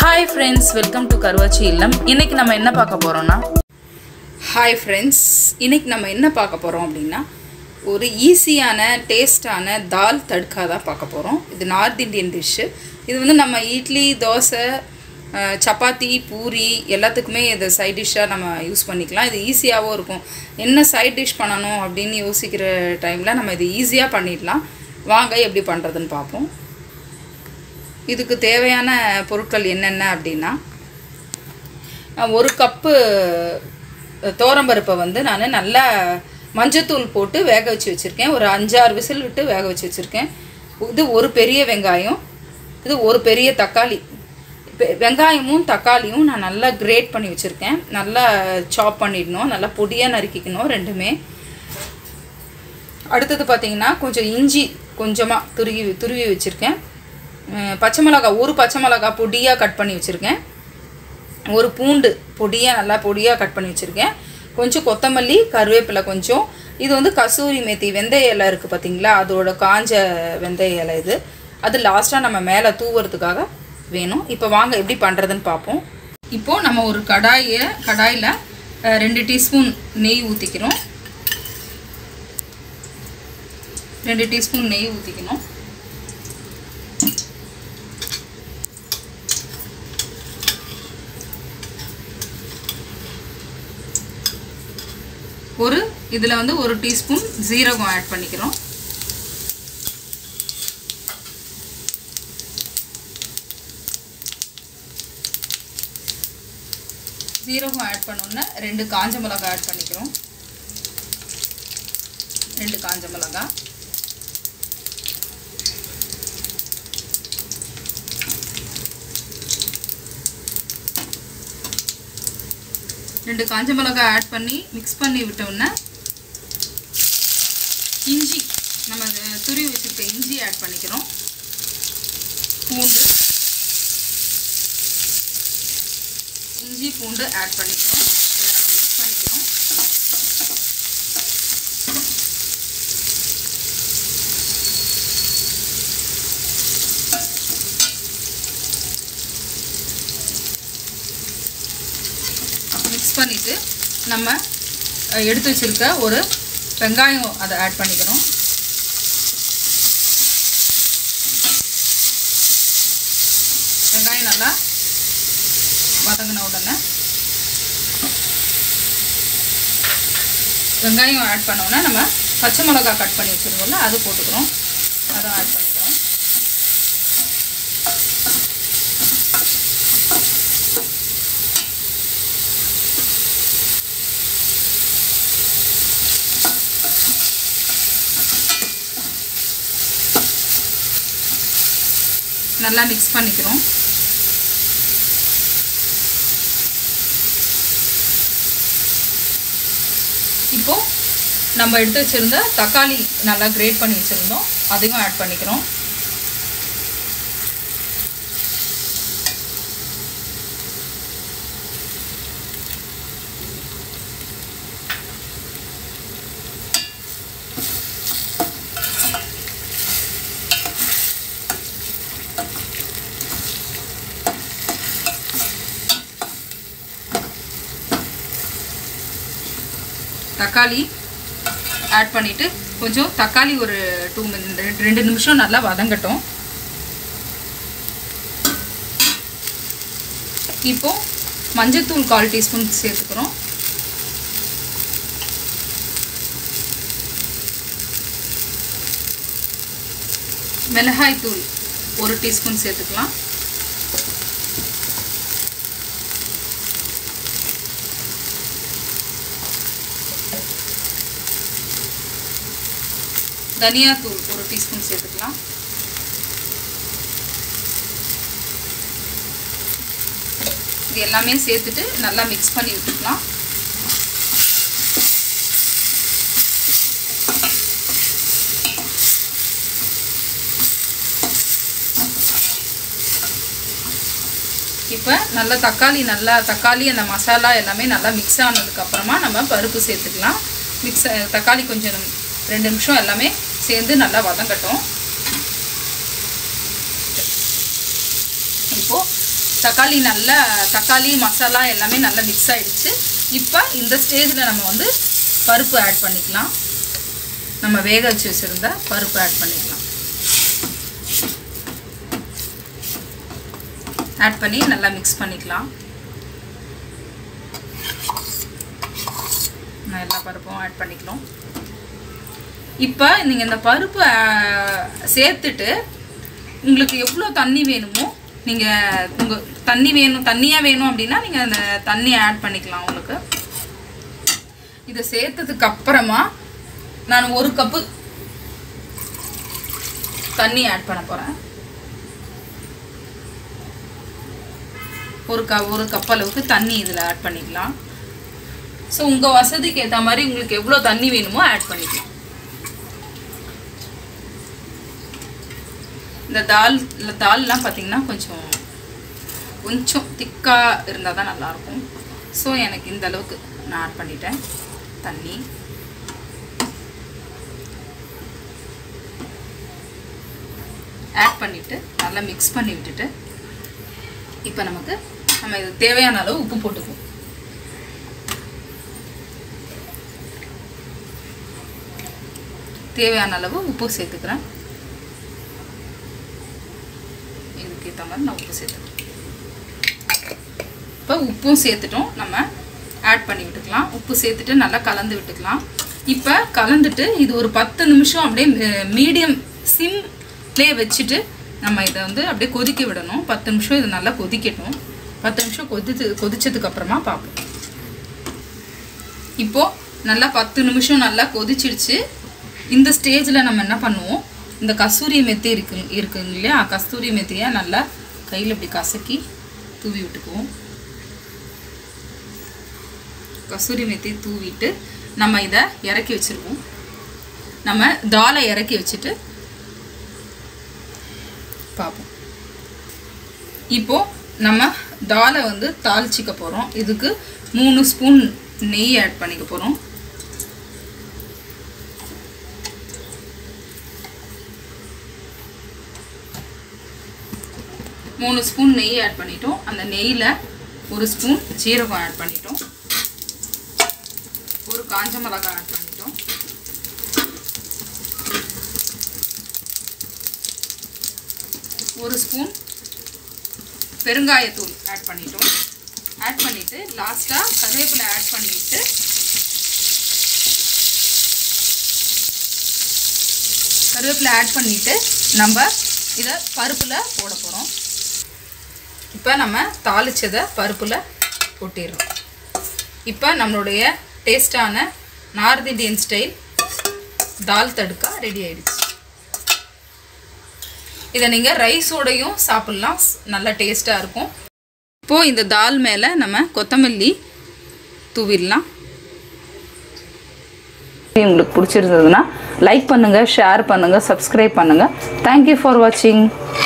hi friends welcome to Karuvachi Illam இன்னைக்கு நம்ம என்ன பார்க்க போகிறோம்னா ஹாய் ஃப்ரெண்ட்ஸ் இன்னைக்கு நம்ம என்ன பார்க்க போகிறோம் அப்படின்னா ஒரு ஈஸியான டேஸ்டான தால் தட்கா தான் பார்க்க போகிறோம் இது நார்த் இந்தியன் டிஷ்ஷு இது வந்து நம்ம இட்லி தோசை அஹ், சப்பாத்தி பூரி எல்லாத்துக்குமே இது சைட் டிஷ்ஷாக நம்ம யூஸ் பண்ணிக்கலாம் இது ஈஸியாகவும் இருக்கும் என்ன சைட் டிஷ் பண்ணணும் அப்படின்னு யோசிக்கிற டைமில் நம்ம இது ஈஸியாக பண்ணிடலாம் வாங்க எப்படி பண்ணுறதுன்னு பார்ப்போம் இதுக்கு தேவையான பொருட்கள் என்னென்ன அப்படின்னா நான் ஒரு கப்பு தோரம்பருப்பை வந்து நான் நல்லா மஞ்சத்தூள் போட்டு வேக வச்சு வச்சுருக்கேன் ஒரு அஞ்சாறு விசில் விட்டு வேக வச்சு வச்சுருக்கேன் இது ஒரு பெரிய வெங்காயம் இது ஒரு பெரிய தக்காளி பெ- வெங்காயமும் தக்காளியும் நான் நல்லா கிரேட் பண்ணி வச்சுருக்கேன் நல்லா சாப் பண்ணிடணும் நல்லா பொடியாக நறுக்கிக்கணும் ரெண்டுமே அடுத்தது பார்த்தீங்கன்னா கொஞ்சம் இஞ்சி கொஞ்சமாக துருவி துருவி வச்சுருக்கேன் அஹ் பச்சை மிளகா ஒரு பச்சை மிளகா பொடியாக கட் பண்ணி வச்சுருக்கேன் ஒரு பூண்டு பொடியாக நல்லா பொடியாக கட் பண்ணி வச்சுருக்கேன் கொஞ்சம் கொத்தமல்லி கருவேப்பிலை கொஞ்சம் இது வந்து கசூரி மேத்தி வெந்தய இலை இருக்குது பார்த்தீங்களா அதோட காஞ்ச வெந்தய இலை இது அது லாஸ்ட்டாக நம்ம மேலே தூவுறதுக்காக வேணும் இப்போ வாங்க எப்படி பண்ணுறதுன்னு பார்ப்போம் இப்போது நம்ம ஒரு கடாயை கடாயில் அஹ், ரெண்டு டீஸ்பூன் நெய் ஊற்றிக்கிறோம் ரெண்டு டீஸ்பூன் நெய் ஊற்றிக்கணும் ஒரு இதில் வந்து ஒரு டீஸ்பூன் ஜீரகம் ஆட் பண்ணிக்கிறோம் ஜீரகம் ஆட் பண்ணோன்னே ரெண்டு காஞ்ச மிளகாய் ஆட் பண்ணிக்கிறோம் ரெண்டு காஞ்ச மிளகாய் ரெண்டு காஞ்ச மிளகாய் ஆட் பண்ணி மிக்ஸ் பண்ணி விட்டோம்னா இஞ்சி நம்ம அது துருவி வச்சுருக்க இஞ்சி ஆட் பண்ணிக்கிறோம் பூண்டு இஞ்சி பூண்டு ஆட் பண்ணிக்கிறோம் இதை நம்ம மிக்ஸ் பண்ணிக்கிறோம் மிக்ஸ் பண்ணிவிட்டு நம்ம அஹ், எடுத்து வச்சுருக்க ஒரு வெங்காயம் அதை ஆட் பண்ணிக்கிறோம் வெங்காயம் நல்லா வதங்கின உடனே வெங்காயம் ஆட் பண்ணோன்னே நம்ம பச்சை மிளகா கட் பண்ணி வச்சுருக்கோம்ல அது போட்டுக்கிறோம் அதை ஆட் பண்ணிக்கிறோம் நல்லா மிக்ஸ் பண்ணிக்கிறோம் இப்போ நம்ம எடுத்து வச்சிருந்த தக்காளி நல்லா கிரேட் பண்ணி வச்சுருந்தோம் அதையும் ஆட் பண்ணிக்கிறோம் தக்காளி ஆட் பண்ணிவிட்டு கொஞ்சம் தக்காளி ஒரு டூ மினிட் ரெண்டு நிமிஷம் நல்லா வதங்கட்டும் இப்போ மஞ்சத்தூள் கால் டீஸ்பூன் சேர்த்துக்கிறோம் மிளகாய் தூள் ஒரு டீஸ்பூன் சேர்த்துக்கலாம் தனியாத்தூள் ஒரு டீஸ்பூன் சேர்த்துக்கலாம் இது எல்லாமே சேர்த்துட்டு நல்லா மிக்ஸ் பண்ணி விட்டுக்கலாம் இப்போ நல்லா தக்காளி நல்லா தக்காளி அந்த மசாலா எல்லாமே நல்லா மிக்ஸ் ஆனதுக்கப்புறமா நம்ம பருப்பு சேர்த்துக்கலாம் மிக்ஸ் தக்காளி கொஞ்சம் ரெண்டு நிமிஷம் எல்லாமே சேர்ந்து நல்லா வதங்கட்டும் இப்போது தக்காளி நல்லா தக்காளி மசாலா எல்லாமே நல்லா மிக்ஸ் ஆயிடுச்சு இப்போ இந்த ஸ்டேஜில் நம்ம வந்து பருப்பு ஆட் பண்ணிக்கலாம் நம்ம வேக வச்சு வச்சுருந்த பருப்பு ஆட் பண்ணிக்கலாம் ஆட் பண்ணி நல்லா மிக்ஸ் பண்ணிக்கலாம் நான் எல்லா பருப்பும் ஆட் பண்ணிக்கலாம் இப்போ நீங்கள் இந்த பருப்பு ஆஹ், சேர்த்துட்டு உங்களுக்கு எவ்வளோ தண்ணி வேணுமோ நீங்கள் உங்கள் தண்ணி வேணும் தண்ணியாக வேணும் அப்படின்னா நீங்கள் அந்த தண்ணியை ஆட் பண்ணிக்கலாம் உங்களுக்கு இதை சேர்த்ததுக்கு அப்புறமா நான் ஒரு கப்பு தண்ணி ஆட் பண்ண போகிறேன் ஒரு க ஒரு கப் அளவுக்கு தண்ணி இதில் ஆட் பண்ணிக்கலாம் ஸோ உங்கள் வசதிக்கு ஏற்ற மாதிரி உங்களுக்கு எவ்வளோ தண்ணி வேணுமோ ஆட் பண்ணிக்கலாம் இந்த தால் இந்த தால்லாம் பார்த்தீங்கன்னா கொஞ்சம் கொஞ்சம் திக்காக இருந்தால் தான் நல்லாயிருக்கும் ஸோ எனக்கு இந்த அளவுக்கு நான் ஆட் பண்ணிட்டேன் தண்ணி ஆட் பண்ணிவிட்டு நல்லா மிக்ஸ் பண்ணி விட்டுட்டு இப்போ நமக்கு நம்ம இது தேவையான அளவு உப்பு போட்டுக்குவோம் தேவையான அளவு உப்பு சேர்த்துக்கிறேன் இதுக்கு ஏற்ற மாதிரி நான் உப்பு சேர்த்துக்கிறேன் இப்போ உப்பும் சேர்த்துட்டோம் நம்ம ஆட் பண்ணி விட்டுக்கலாம் உப்பு சேர்த்துட்டு நல்லா கலந்து விட்டுக்கலாம் இப்போ கலந்துட்டு இது ஒரு பத்து நிமிஷம் அப்படியே மீடியம் சிம்லேயே வச்சுட்டு நம்ம இதை வந்து அப்படியே கொதிக்க விடணும் பத்து நிமிஷம் இது நல்லா கொதிக்கட்டும் பத்து நிமிஷம் கொதித்து கொதிச்சதுக்கு அப்புறமா பார்ப்போம் இப்போது நல்லா பத்து நிமிஷம் நல்லா கொதிச்சிடுச்சு இந்த ஸ்டேஜில் நம்ம என்ன பண்ணுவோம் இந்த கஸ்தூரி மெத்தி இருக்கு இருக்குங்க இல்லையா கஸ்தூரி மெத்தியை நல்லா கையில் இப்படி கசக்கி தூவி விட்டுக்குவோம் கஸ்தூரி மெத்தி தூவிட்டு நம்ம இதை இறக்கி வச்சுருவோம் நம்ம தாலை இறக்கி வச்சுட்டு பார்ப்போம் இப்போ நம்ம தாலை வந்து தாளிச்சிக்க போகிறோம் இதுக்கு மூணு ஸ்பூன் நெய் ஆட் பண்ணிக்க போகிறோம் மூணு ஸ்பூன் நெய் ஆட் பண்ணிட்டோம் அந்த நெய்யில் ஒரு ஸ்பூன் ஜீரகம் ஆட் பண்ணிட்டோம் ஒரு காஞ்ச மிளகாய் ஆட் பண்ணிட்டோம் ஒரு ஸ்பூன் பெருங்காயத்தூள் ஆட் பண்ணிட்டோம் ஆட் பண்ணிவிட்டு லாஸ்ட்டாக கருவேப்பிலை ஆட் பண்ணிவிட்டு கருவேப்பிலை ஆட் பண்ணிவிட்டு நம்ம இதை பருப்பில் போட போகிறோம் இப்போ நம்ம தாளிச்சதை பருப்பில் கொட்டிடுறோம் இப்போ நம்மளுடைய டேஸ்டான north Indian style dal tadka ready ஆயிடுச்சு இதை நீங்கள் ரைஸோடையும் சாப்பிட்லாம் ஸ்- நல்ல டேஸ்ட்டாக இருக்கும் இப்போது இந்த தால் மேலே நம்ம கொத்தமல்லி தூவிடலாம் உங்களுக்கு பிடிச்சிருந்ததுன்னா லைக் பண்ணுங்கள் ஷேர் பண்ணுங்கள் சப்ஸ்கிரைப் பண்ணுங்கள் தேங்க்யூ ஃபார் வாட்சிங்